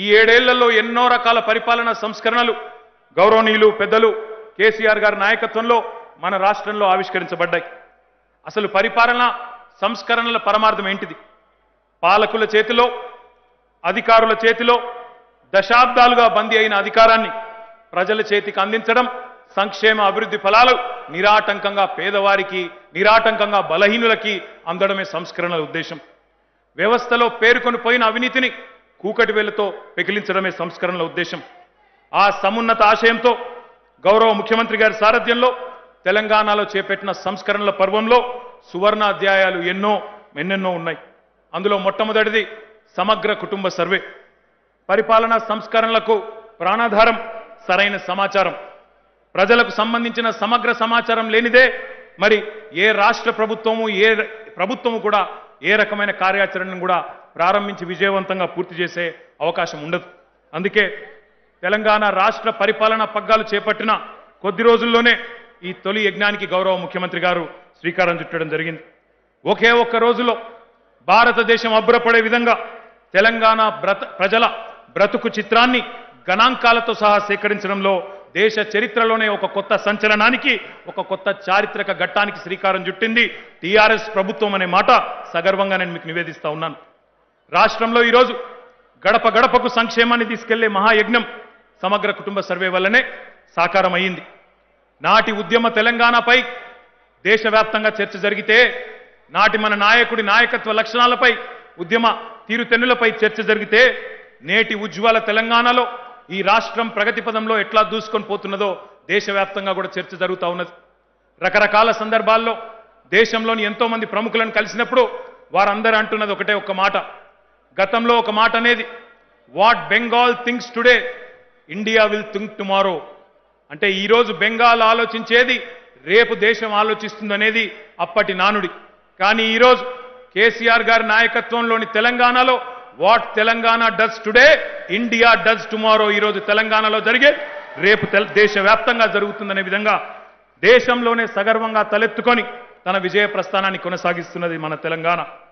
ఈ ఏడేళ్లలో ఎన్నో రకాల పరిపాలనా సంస్కరణలు గౌరవనీయులు పెద్దలు కేసీఆర్ గారి నాయకత్వంలో మన రాష్ట్రంలో ఆవిష్కరించబడ్డాయి అసలు పరిపాలన సంస్కరణల పరమార్థం ఏంటిది పాలకుల చేతిలో అధికారుల చేతిలో దశాబ్దాలుగా బందీ అయిన అధికారాన్ని ప్రజల చేతికి అందించడం సంక్షేమ అభివృద్ధి ఫలాలు నిరాటంకంగా పేదవారికి నిరాటంకంగా బలహీనులకి అందడమే సంస్కరణల ఉద్దేశం వ్యవస్థలో పేరుకొని పోయిన అవినీతిని కూకటి వేలతో పెకిలించడమే సంస్కరణల ఉద్దేశం ఆ సమున్నత ఆశయంతో గౌరవ ముఖ్యమంత్రి గారి సారథ్యంలో తెలంగాణలో చేపట్టిన సంస్కరణల పర్వంలో సువర్ణ అధ్యాయాలు ఎన్నో ఎన్నెన్నో ఉన్నాయి అందులో మొట్టమొదటిది సమగ్ర కుటుంబ సర్వే పరిపాలనా సంస్కరణలకు ప్రాణాధారం సరైన సమాచారం ప్రజలకు సంబంధించిన సమగ్ర సమాచారం లేనిదే మరి ఏ రాష్ట్ర ప్రభుత్వము ఏ ప్రభుత్వము కూడా ఏ రకమైన కార్యాచరణను కూడా ప్రారంభించి విజయవంతంగా పూర్తి చేసే అవకాశం ఉండదు అందుకే తెలంగాణ రాష్ట్ర పరిపాలన పగ్గాలు చేపట్టిన కొద్ది రోజుల్లోనే ఈ తొలి యజ్ఞానికి గౌరవ ముఖ్యమంత్రి గారు శ్రీకారం చుట్టడం జరిగింది ఒకే ఒక్క రోజులో భారతదేశం అబ్బురపడే విధంగా తెలంగాణ బ్రత ప్రజల బ్రతుకు చిత్రాన్ని గణాంకాలతో సహా సేకరించడంలో దేశ చరిత్రలోనే ఒక కొత్త సంచలనానికి ఒక కొత్త చారిత్రక ఘట్టానికి శ్రీకారం చుట్టింది టీఆర్ఎస్ ప్రభుత్వం అనే మాట సగర్వంగా నేను మీకు నివేదిస్తా ఉన్నాను రాష్ట్రంలో ఈరోజు గడప గడపకు సంక్షేమాన్ని తీసుకెళ్లే మహాయజ్ఞం సమగ్ర కుటుంబ సర్వే వల్లనే సాకారం అయ్యింది నాటి ఉద్యమ తెలంగాణపై దేశవ్యాప్తంగా చర్చ జరిగితే నాటి మన నాయకుడి నాయకత్వ లక్షణాలపై ఉద్యమ తీరుతెన్నులపై చర్చ జరిగితే నేటి ఉజ్వల తెలంగాణలో ఈ రాష్ట్రం ప్రగతి పదంలో ఎట్లా దూసుకొని పోతున్నదో దేశవ్యాప్తంగా కూడా చర్చ జరుగుతూ ఉన్నది రకరకాల సందర్భాల్లో దేశంలోని ఎంతో మంది ప్రముఖులను కలిసినప్పుడు వారందరూ అంటున్నది ఒకటే ఒక్క మాట గతంలో ఒక మాట అనేది what Bengal things today India will think tomorrow అంటే ఈరోజు బెంగాల్ ఆలోచించేది రేపు దేశం ఆలోచిస్తుందనేది అప్పటి నానుడి కానీ ఈరోజు కేసీఆర్ గారి నాయకత్వంలోని తెలంగాణలో what Telangana does today India does tomorrow ఈరోజు తెలంగాణలో జరిగే రేపు తెల- దేశవ్యాప్తంగా జరుగుతుందనే విధంగా దేశంలోనే సగర్వంగా తలెత్తుకొని తన విజయ ప్రస్థానాన్ని కొనసాగిస్తున్నది మన తెలంగాణ